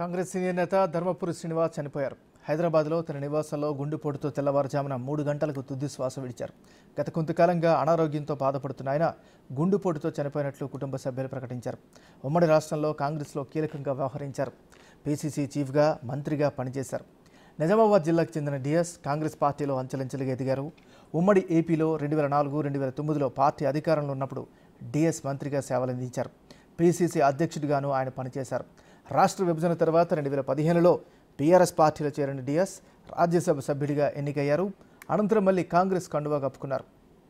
Congress senior నేత ధర్మపురి శ్రీనివాస్ చనిపోయారు హైదరాబాద్లో తన నివాసంలో గుండెపోటుతో తెల్లవారుజామున మూడు గంటలకు తుది శ్వాస విడిచారు గత కొంతకాలంగా అనారోగ్యంతో బాధపడుతున్న ఆయన గుండెపోటుతో చనిపోయినట్లు కుటుంబ సభ్యులు ప్రకటించారు ఉమ్మడి రాష్ట్రంలో కాంగ్రెస్లో కీలకంగా వ్యవహరించారు పీసీసీ చీఫ్గా మంత్రిగా పనిచేశారు నిజామాబాద్ జిల్లాకు చెందిన డిఎస్ కాంగ్రెస్ పార్టీలో అంచెలంచెలుగా ఎదిగారు ఉమ్మడి ఏపీలో రెండు వేల నాలుగు రెండు వేల తొమ్మిదిలో పార్టీ అధికారంలో ఉన్నప్పుడు డిఎస్ మంత్రిగా సేవలందించారు పీసీసీ అధ్యక్షుడిగాను ఆయన పనిచేశారు రాష్ట్ర విభజన తర్వాత రెండు వేల పదిహేనులో బీఆర్ఎస్ పార్టీలో చేరిన డిఎస్ రాజ్యసభ సభ్యుడిగా ఎన్నికయ్యారు అనంతరం మళ్ళీ కాంగ్రెస్ కండువా కప్పుకున్నారు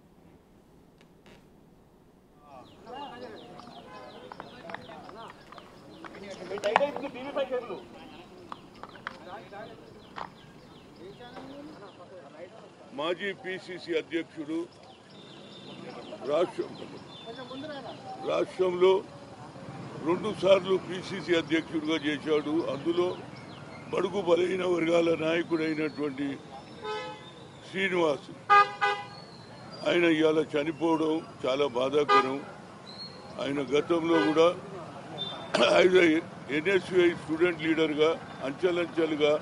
మాజీ పిసిసి అధ్యక్షుడు రాష్ట్రం రాష్ట్రంలో రెండు సార్లు పిసిసి అధ్యక్షుడిగా చేశాడు అందులో బడుగు బలహీన వర్గాల నాయకుడైనటువంటి శ్రీనివాస్ ఆయన ఇవాళ చనిపోవడం చాలా బాధాకరం ఆయన గతంలో కూడా ఆయన ఎన్ఎస్యుఐ స్టూడెంట్ లీడర్గా అంచెలంచెలుగా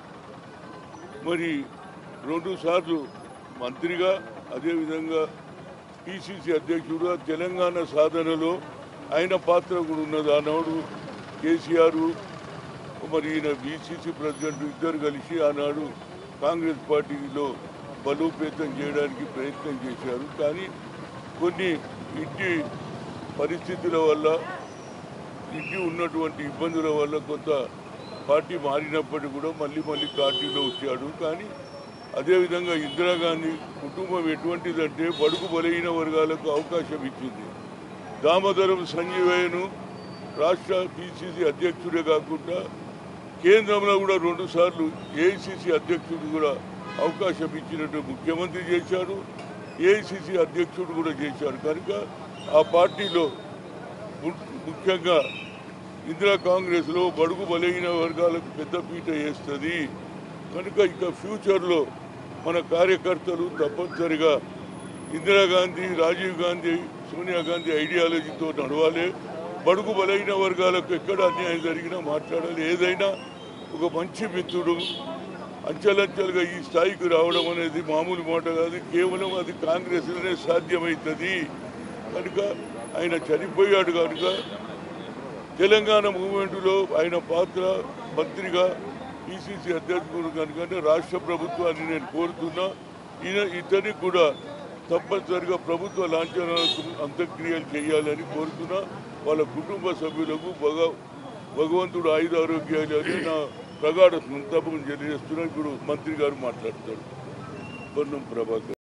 మరి రెండు సార్లు మంత్రిగా అదేవిధంగా పిసిసి అధ్యక్షుడుగా తెలంగాణ సాధనలో ఆయన పాత్ర కూడా ఉన్నది ఆనాడు కేసీఆర్ మరి ఈయన బీసీసీ ప్రెసిడెంట్ ఇద్దరు కలిసి ఆనాడు కాంగ్రెస్ పార్టీలో బలోపేతం చేయడానికి ప్రయత్నం చేశారు కానీ కొన్ని ఇంటి పరిస్థితుల వల్ల ఇంటి ఉన్నటువంటి ఇబ్బందుల వల్ల కొంత పార్టీ మారినప్పటికీ కూడా మళ్ళీ మళ్ళీ పార్టీలో వచ్చాడు కానీ అదేవిధంగా ఇందిరాగాంధీ కుటుంబం ఎటువంటిదంటే బడుగు బలహీన వర్గాలకు అవకాశం ఇచ్చింది దామోదరం సంజీవయ్యను రాష్ట్ర పిసిసి అధ్యక్షుడే కాకుండా కేంద్రంలో కూడా రెండు సార్లు ఏఐసిసి అధ్యక్షుడు కూడా అవకాశం ఇచ్చినట్టు ముఖ్యమంత్రి చేశారు ఏఐసిసి అధ్యక్షుడు కూడా చేశారు కనుక ఆ పార్టీలో ము- ముఖ్యంగా ఇందిరా కాంగ్రెస్లో బడుగు బలహీన వర్గాలకు పెద్ద పీట వేస్తుంది కనుక ఇక ఫ్యూచర్లో మన కార్యకర్తలు తప్పనిసరిగా ఇందిరాగాంధీ రాజీవ్ గాంధీ సోనియా గాంధీ ఐడియాలజీతో నడవాలి బడుగు బలహీన వర్గాలకు ఎక్కడ అన్యాయం జరిగినా మాట్లాడాలి ఏదైనా ఒక మంచి మిత్రుడు అంచెలంచెలుగా ఈ స్థాయికి రావడం అనేది మామూలు మాట కాదు కేవలం అది కాంగ్రెస్లోనే సాధ్యమవుతుంది కనుక ఆయన చనిపోయాడు కనుక తెలంగాణ మూవ్మెంట్లో ఆయన పాత్ర మంత్రిగా పిసిసి అధ్యక్షుడు కనుక రాష్ట్ర ప్రభుత్వాన్ని నేను కోరుతున్నా ఈయన ఇతనికి కూడా తప్పనిసరిగా ప్రభుత్వ లాంఛనాలకు అంత్యక్రియలు చేయాలని కోరుతున్నా వాళ్ళ కుటుంబ సభ్యులకు భగ భగవంతుడు ఆయుధారోగ్యాలు అని నా ప్రగాఢ సంతాపం తెలియజేస్తున్నా ఇప్పుడు మంత్రి గారు మాట్లాడతారు పొన్నం ప్రభాకర్